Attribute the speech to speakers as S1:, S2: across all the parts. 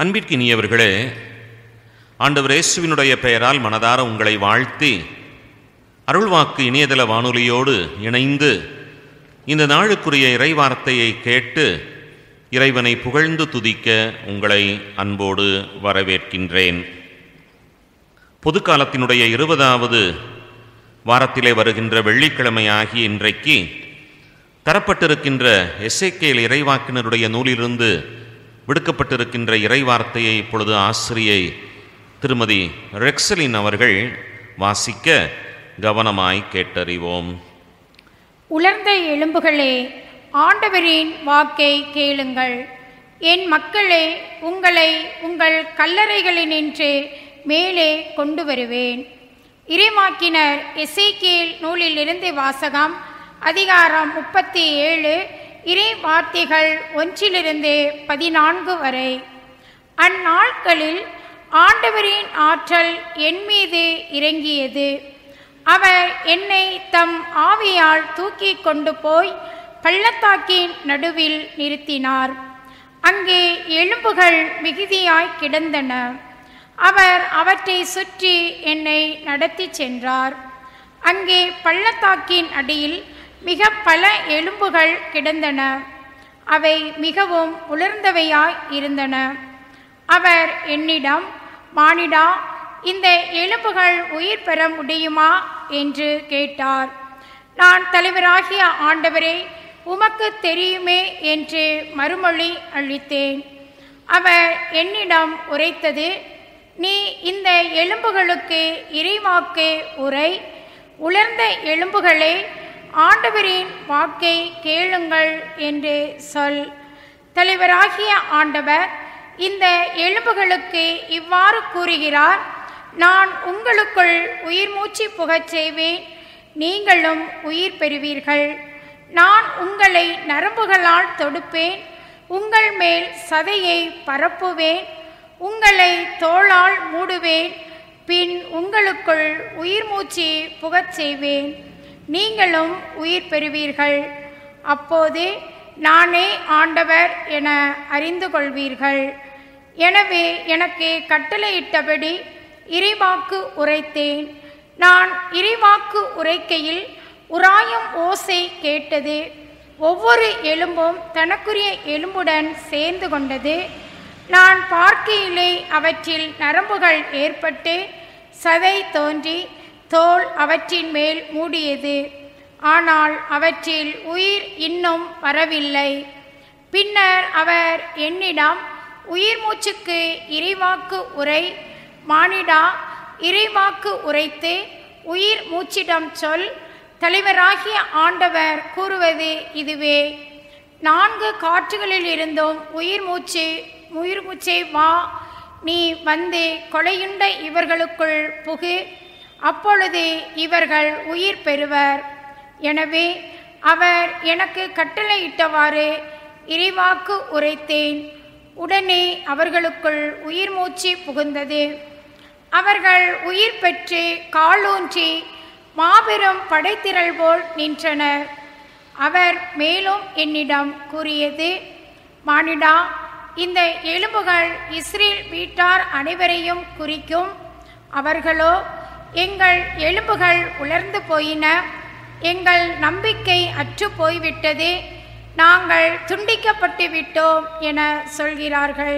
S1: அன்பிற்கினியவர்களே ஆண்டவர் இயேசுவினுடைய பெயரால் மனதார உங்களை வாழ்த்தி அருள்வாக்கு இணையதள வானொலியோடு இணைந்து இந்த நாளுக்குரிய இறைவார்த்தையை கேட்டு இறைவனை புகழ்ந்து துதிக்க உங்களை அன்போடு வரவேற்கின்றேன் பொதுக்காலத்தினுடைய இருபதாவது வாரத்திலே வருகின்ற வெள்ளிக்கிழமை ஆகிய இன்றைக்கு தரப்பட்டிருக்கின்ற எஸ்ஐகேல் இறைவாக்கினருடைய நூலிலிருந்து விடுக்கப்பட்டிருக்கின்ற இறைவார்த்தையை இப்பொழுது ஆசிரியை திருமதி ரெக்ஸலின் அவர்கள் வாசிக்க கவனமாய் கேட்டறிவோம்
S2: உலர்ந்த எலும்புகளே ஆண்டவரின் வாக்கை கேளுங்கள் என் மக்களே உங்களை உங்கள் கல்லறைகளினின்று மேலே கொண்டு வருவேன் இறைமாக்கினர் எசேக்கியேல் நூலிலிருந்து வாசகம் அதிகாரம் முப்பத்தி ஏழு இறை வார்த்தைகள் ஒன்றிலிருந்து பதினான்கு வரை அந்நாட்களில் ஆண்டவரின் ஆற்றல் என் மீது இறங்கியது அவர் என்னை தம் ஆவியால் தூக்கி கொண்டு போய் பள்ளத்தாக்கின் நடுவில் நிறுத்தினார் அங்கே எலும்புகள் மிகுதியாய் கிடந்தன அவர் அவற்றை சுற்றி என்னை நடத்தி சென்றார் அங்கே பள்ளத்தாக்கின் அடியில் மிக பல எலும்புகள் கிடந்தன அவை மிகவும் உலர்ந்தவையாய் இருந்தன அவர் என்னிடம் மானிடா இந்த எலும்புகள் உயிர் பெற முடியுமா என்று கேட்டார் நான் தலைவராகிய ஆண்டவரே உமக்கு தெரியுமே என்று மறுமொழி அளித்தேன் அவர் என்னிடம் உரைத்தது நீ இந்த எலும்புகளுக்கு இறைவாக்கு உரை உலர்ந்த எலும்புகளே ஆண்டவரின் வாக்கை கேளுங்கள் என்று சொல் தலைவராகிய ஆண்டவர் இந்த எலும்புகளுக்கு இவ்வாறு கூறுகிறார் நான் உங்களுக்குள் உயிர் மூச்சு புகச் செய்வேன் நீங்களும் உயிர் பெறுவீர்கள் நான் உங்களை நரம்புகளால் தொடுப்பேன் உங்கள் மேல் சதையை பரப்புவேன் உங்களை தோளால் மூடுவேன் பின் உங்களுக்குள் உயிர் மூச்சு புகச் செய்வேன் நீங்களும் உயிர் பெறுவீர்கள் அப்போது நானே ஆண்டவர் என அறிந்து கொள்வீர்கள் எனவே எனக்கு கட்டளையிட்டபடி இறைவாக்கு உரைத்தேன் நான் இறைவாக்கு உரைக்கையில் உராயும் ஓசை கேட்டது ஒவ்வொரு எலும்பும் தனக்குரிய எலும்புடன் சேர்ந்து கொண்டது நான் பார்க்கையிலே அவற்றில் நரம்புகள் ஏற்பட்டு சதை தோன்றி தோல் அவற்றின் மேல் மூடியது ஆனால் அவற்றில் உயிர் இன்னும் வரவில்லை பின்னர் அவர் என்னிடம் உயிர் மூச்சுக்கு இறைவாக்கு உரை மானிடா இறைவாக்கு உரைத்து உயிர் மூச்சிடம் சொல் தலைவராகிய ஆண்டவர் கூறுவது இதுவே நான்கு காற்றுகளில் இருந்தும் உயிர் மூச்சு உயிர் மூச்சே வா நீ வந்து கொலையுண்ட இவர்களுக்குள் புகு அப்பொழுது இவர்கள் உயிர் பெறுவர் எனவே அவர் எனக்கு கட்டளையிட்டவாறு இறைவாக்கு உரைத்தேன் உடனே அவர்களுக்குள் உயிர் மூச்சு புகுந்தது அவர்கள் உயிர் பெற்று காலூன்றி மாபெரும் படைத்திரள் போல் நின்றனர் அவர் மேலும் என்னிடம் கூறியது மானிடா இந்த எலும்புகள் இஸ்ரேல் வீட்டார் அனைவரையும் குறிக்கும் அவர்களோ எங்கள் எலும்புகள் உலர்ந்து போயின எங்கள் நம்பிக்கை அற்று போய்விட்டது நாங்கள் துண்டிக்கப்பட்டு விட்டோம் என சொல்கிறார்கள்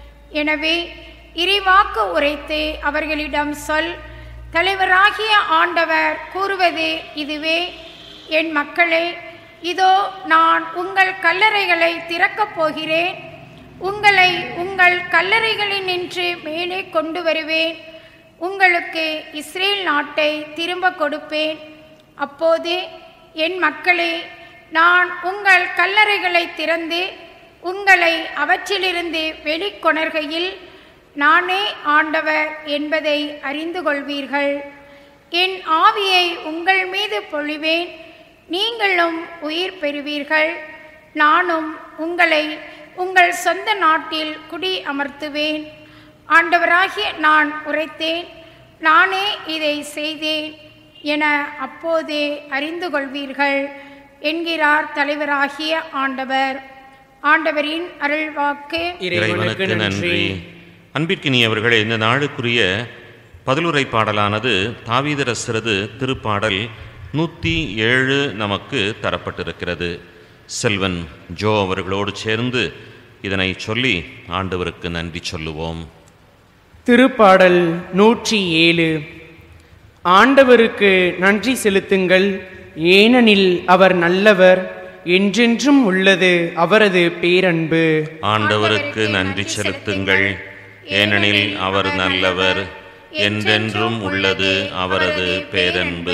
S2: எனவே இறைவாக்கு உரைத்து அவர்களிடம் சொல் தலைவராகிய ஆண்டவர் கூறுவது இதுவே என் மக்களே இதோ நான் உங்கள் கல்லறைகளை திறக்கப் போகிறேன் உங்களை உங்கள் கல்லறைகளில் நின்று மேலே கொண்டு வருவேன் உங்களுக்கு இஸ்ரேல் நாட்டை திரும்ப கொடுப்பேன் அப்போது என் மக்களே நான் உங்கள் கல்லறைகளை திறந்து உங்களை அவற்றிலிருந்து வெளிக்கொணர்கையில் நானே ஆண்டவர் என்பதை அறிந்து கொள்வீர்கள் என் ஆவியை உங்கள் மீது பொழிவேன் நீங்களும் உயிர் பெறுவீர்கள் நானும் உங்களை உங்கள் சொந்த நாட்டில் குடி அமர்த்துவேன் ஆண்டவராகிய நான் உரைத்தேன் நானே இதை செய்தேன் என அப்போதே அறிந்து கொள்வீர்கள் என்கிறார் தலைவராகிய ஆண்டவர் ஆண்டவரின் அருள்வாக்கு
S1: இறைவனுக்கு நன்றி அன்பிற்கினியவர்களே இந்த நாளுக்குரிய பதிலுரை பாடலானது தாவீதரசரது திருப்பாடல் நூற்றி ஏழு நமக்கு தரப்பட்டிருக்கிறது செல்வன் ஜோ அவர்களோடு சேர்ந்து இதனை சொல்லி ஆண்டவருக்கு நன்றி சொல்லுவோம்
S3: திருப்பாடல் நூற்றி ஏழு ஆண்டவருக்கு நன்றி செலுத்துங்கள் ஏனெனில் அவர் நல்லவர் என்றென்றும் உள்ளது அவரது பேரன்பு
S1: ஆண்டவருக்கு நன்றி செலுத்துங்கள் ஏனெனில் அவர் நல்லவர் என்றென்றும் உள்ளது அவரது பேரன்பு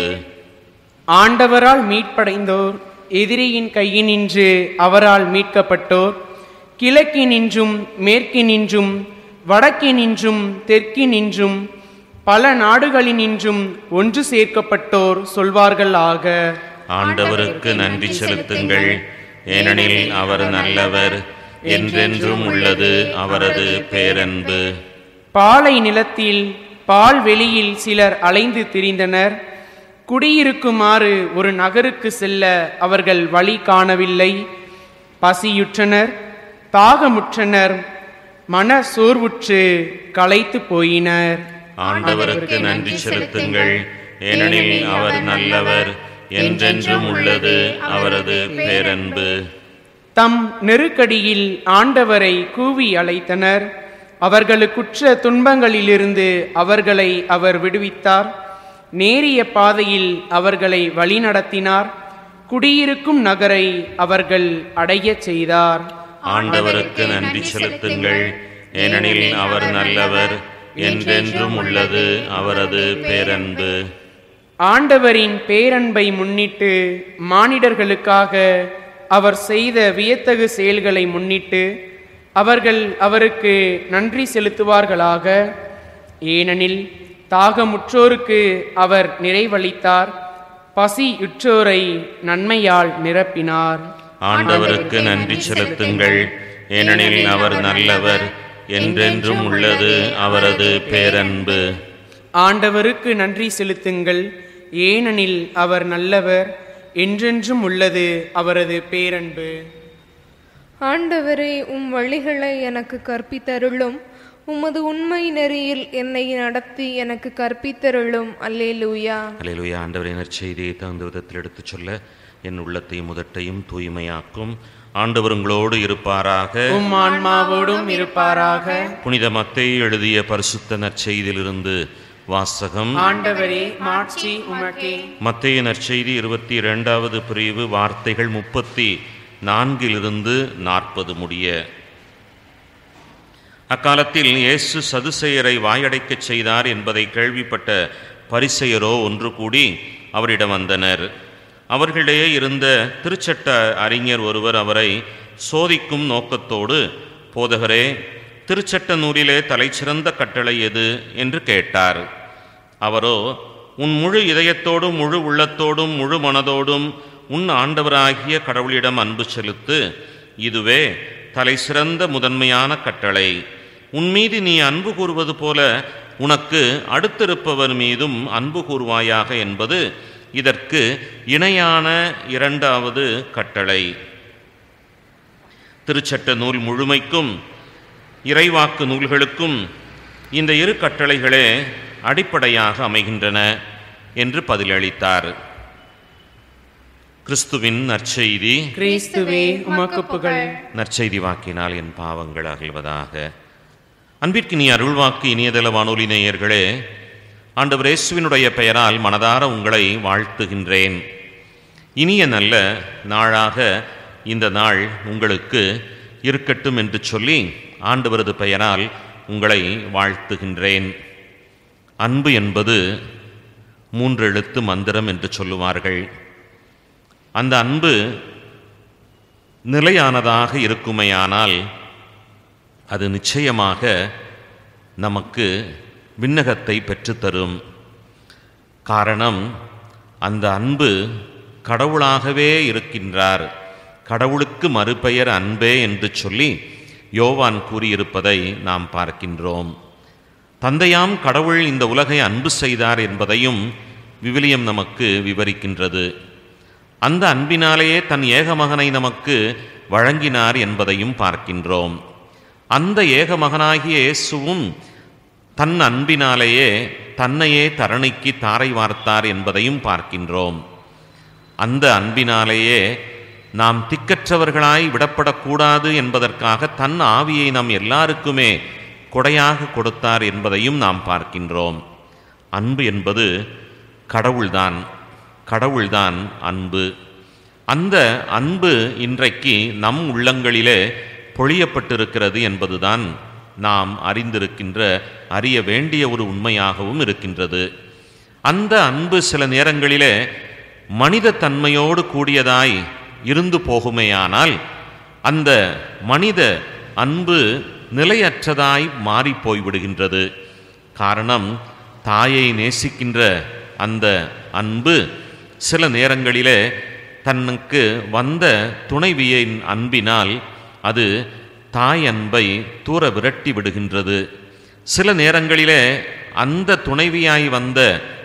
S3: ஆண்டவரால் மீட்படைந்தோர் எதிரியின் கையினின்று அவரால் மீட்கப்பட்டோர் கிழக்கினின்றும் மேற்கினின்றும் வடக்கினின்றும் தெற்கினின்றும் பல நாடுகளினின்றும் ஒன்று சேர்க்கப்பட்டோர் சொல்வார்கள் ஆக
S1: ஆண்டவருக்கு நன்றி செலுத்துங்கள் ஏனெனில் அவர் நல்லவர் என்றென்றும் உள்ளது அவரது பேரன்பு
S3: பாலை நிலத்தில் பால் வெளியில் சிலர் அலைந்து திரிந்தனர் குடியிருக்குமாறு ஒரு நகருக்கு செல்ல அவர்கள் வழி காணவில்லை பசியுற்றனர் தாகமுற்றனர் மன சோர்வுற்று களைத்து போயினர்
S1: ஆண்டவருக்கு நன்றி செலுத்துங்கள் ஏனெனில் அவர் நல்லவர் என்றென்றும் உள்ளது அவரது பேரன்பு
S3: தம் நெருக்கடியில் ஆண்டவரை கூவி அழைத்தனர் அவர்களுக்குற்ற துன்பங்களிலிருந்து அவர்களை அவர் விடுவித்தார் நேரிய பாதையில் அவர்களை வழிநடத்தினார் குடியிருக்கும் நகரை அவர்கள் அடையச் செய்தார்
S1: ஆண்டவருக்கு நன்றி செலுத்துங்கள் ஏனெனில் அவர் நல்லவர் என்றென்றும் உள்ளது அவரது பேரன்பு
S3: ஆண்டவரின் பேரன்பை முன்னிட்டு மானிடர்களுக்காக அவர் செய்த வியத்தகு செயல்களை முன்னிட்டு அவர்கள் அவருக்கு நன்றி செலுத்துவார்களாக ஏனெனில் தாகமுற்றோருக்கு அவர் நிறைவளித்தார் பசியுற்றோரை நன்மையால் நிரப்பினார்
S1: ஆண்டவருக்கு நன்றி செலுத்துங்கள் ஏனெனில் அவர் நல்லவர் என்றென்றும் உள்ளது அவரது பேரன்பு
S3: ஆண்டவருக்கு நன்றி செலுத்துங்கள் ஏனெனில் அவர் நல்லவர் என்றென்றும் உள்ளது அவரது பேரன்பு
S4: ஆண்டவரே உம் வழிகளை எனக்கு கற்பித்தருளும் உமது உண்மை நெறியில் என்னை நடத்தி எனக்கு கற்பித்தருளும் அல்லேலூயா
S1: அலையிலுயா ஆண்டவரை நற்செய்தியை தகுந்த விதத்தில் எடுத்துச் சொல்ல என் உள்ளத்தையும் முதட்டையும் தூய்மையாக்கும் ஆண்டவர் உங்களோடு இருப்பாராக
S3: உம் ஆன்மாவோடும் இருப்பாராக
S1: புனித மத்தேயு எழுதிய பரிசுத்த நற்செய்தியிலிருந்து வாசகம்
S3: ஆண்டவரே மாட்சி உமக்கே
S1: மத்தேயு நற்செய்தி இருபத்தி இரண்டாவது பிரிவு வார்த்தைகள் முப்பத்தி நான்கிலிருந்து நாற்பது முடிய அக்காலத்தில் இயேசு சதுசேயரை வாயடைக்கச் செய்தார் என்பதை கேள்விப்பட்ட பரிசெயரோ ஒன்று கூடி அவரிடம் வந்தனர் அவர்களிடையே இருந்த திருச்சட்ட அறிஞர் ஒருவர் அவரை சோதிக்கும் நோக்கத்தோடு போதகரே திருச்சட்ட நூலிலே தலைச்சிறந்த கட்டளை எது என்று கேட்டார் அவரோ உன் முழு இதயத்தோடும் முழு உள்ளத்தோடும் முழு மனதோடும் உன் ஆண்டவராகிய கடவுளிடம் அன்பு செலுத்து இதுவே தலைசிறந்த முதன்மையான கட்டளை உன் மீது நீ அன்பு கூறுவது போல உனக்கு அடுத்திருப்பவர் மீதும் அன்பு கூறுவாயாக என்பது இதற்கு இணையான இரண்டாவது கட்டளை திருச்சட்ட நூல் முழுமைக்கும் இறைவாக்கு நூல்களுக்கும் இந்த இரு கட்டளைகளே அடிப்படையாக அமைகின்றன என்று பதிலளித்தார் கிறிஸ்துவின் நற்செய்தி
S3: கிறிஸ்துவே உமக்கு புகழ்
S1: நற்செய்தி வாக்கினால் என் பாவங்கள் அகல்வதாக அன்பிற்கு நீ அருள்வாக்கு இனியதள வானொலி நேயர்களே ஆண்டவர் இயேசுவினுடைய பெயரால் மனதார உங்களை வாழ்த்துகின்றேன் இனிய நல்ல நாளாக இந்த நாள் உங்களுக்கு இருக்கட்டும் என்று சொல்லி ஆண்டவரது பெயரால் உங்களை வாழ்த்துகின்றேன் அன்பு என்பது மூன்றெழுத்து மந்திரம் என்று சொல்லுவார்கள் அந்த அன்பு நிலையானதாக இருக்குமையானால் அது நிச்சயமாக நமக்கு விண்ணகத்தை பெற்றுத்தரும் காரணம் அந்த அன்பு கடவுளாகவே இருக்கின்றார் கடவுளுக்கு மறுபெயர் அன்பே என்று சொல்லி யோவான் கூறியிருப்பதை நாம் பார்க்கின்றோம் தந்தையாம் கடவுள் இந்த உலகை அன்பு செய்தார் என்பதையும் விவிலியம் நமக்கு விவரிக்கின்றது அந்த அன்பினாலேயே தன் ஏகமகனை நமக்கு வழங்கினார் என்பதையும் பார்க்கின்றோம் அந்த ஏகமகனாகிய இயேசுவும் தன் அன்பினாலேயே தன்னையே தரணிக்கு தாரை வார்த்தார் என்பதையும் பார்க்கின்றோம் அந்த அன்பினாலேயே நாம் திக்கற்றவர்களாய் விடப்படக்கூடாது என்பதற்காக தன் ஆவியை நம் எல்லாருக்குமே கொடையாக கொடுத்தார் என்பதையும் நாம் பார்க்கின்றோம் அன்பு என்பது கடவுள்தான் கடவுள்தான் அன்பு அந்த அன்பு இன்றைக்கு நம் உள்ளங்களிலே பொழியப்பட்டிருக்கிறது என்பதுதான் நாம் அறிந்திருக்கின்ற அறிய வேண்டிய ஒரு உண்மையாகவும் இருக்கின்றது அந்த அன்பு சில நேரங்களிலே மனித தன்மையோடு கூடியதாய் இருந்து போகுமேயானால் அந்த மனித அன்பு நிலையற்றதாய் மாறி போய்விடுகின்றது காரணம் தாயை நேசிக்கின்ற அந்த அன்பு சில நேரங்களிலே தனக்கு வந்த துணைவியின் அன்பினால் அது தாய் அன்பை தூர விரட்டி விடுகின்றது சில நேரங்களிலே அந்த துணைவியாய் வந்த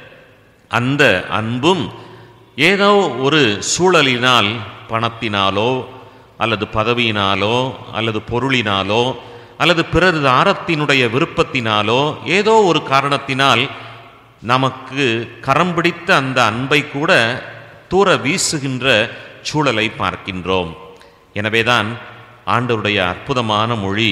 S1: அந்த அன்பும் ஏதோ ஒரு சூழலினால் பணத்தினாலோ அல்லது பதவியினாலோ அல்லது பொருளினாலோ அல்லது பிறர் தாரத்தினுடைய விருப்பத்தினாலோ ஏதோ ஒரு காரணத்தினால் நமக்கு கரம் பிடித்த அந்த அன்பை கூட தூர வீசுகின்ற சூழலை பார்க்கின்றோம் எனவேதான் ஆண்டவருடைய அற்புதமான மொழி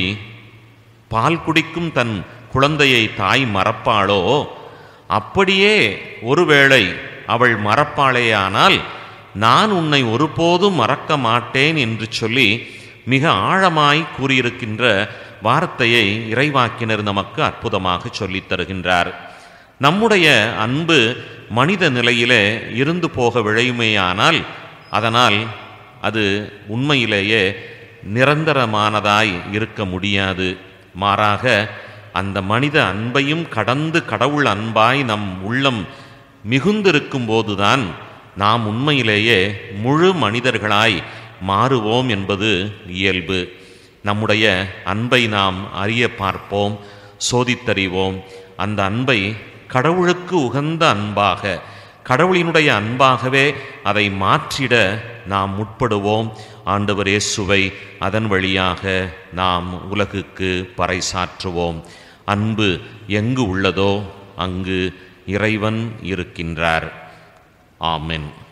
S1: பால் குடிக்கும் தன் குழந்தையை தாய் மறப்பாளோ அப்படியே ஒருவேளை அவள் மறப்பாளேயானால் நான் உன்னை ஒருபோதும் மறக்க மாட்டேன் என்று சொல்லி மிக ஆழமாய் கூறியிருக்கின்ற வார்த்தையை இறைவாக்கினர் நமக்கு அற்புதமாக சொல்லித் தருகின்றார் நம்முடைய அன்பு மனித நிலையிலே இருந்து போக விழையுமேயானால் அதனால் அது உண்மையிலேயே நிரந்தரமானதாய் இருக்க முடியாது மாறாக அந்த மனித அன்பையும் கடந்து கடவுள் அன்பாய் நம் உள்ளம் மிகுந்திருக்கும் போதுதான் நாம் உண்மையிலேயே முழு மனிதர்களாய் மாறுவோம் என்பது இயல்பு நம்முடைய அன்பை நாம் அறிய பார்ப்போம் சோதித்தறிவோம் அந்த அன்பை கடவுளுக்கு உகந்த அன்பாக கடவுளினுடைய அன்பாகவே அதை மாற்றிட நாம் முற்படுவோம் ஆண்டவர் இயேசுவை அதன் வழியாக நாம் உலகுக்கு பறைசாற்றுவோம் அன்பு எங்கு உள்ளதோ அங்கு இறைவன் இருக்கின்றார் ஆமென்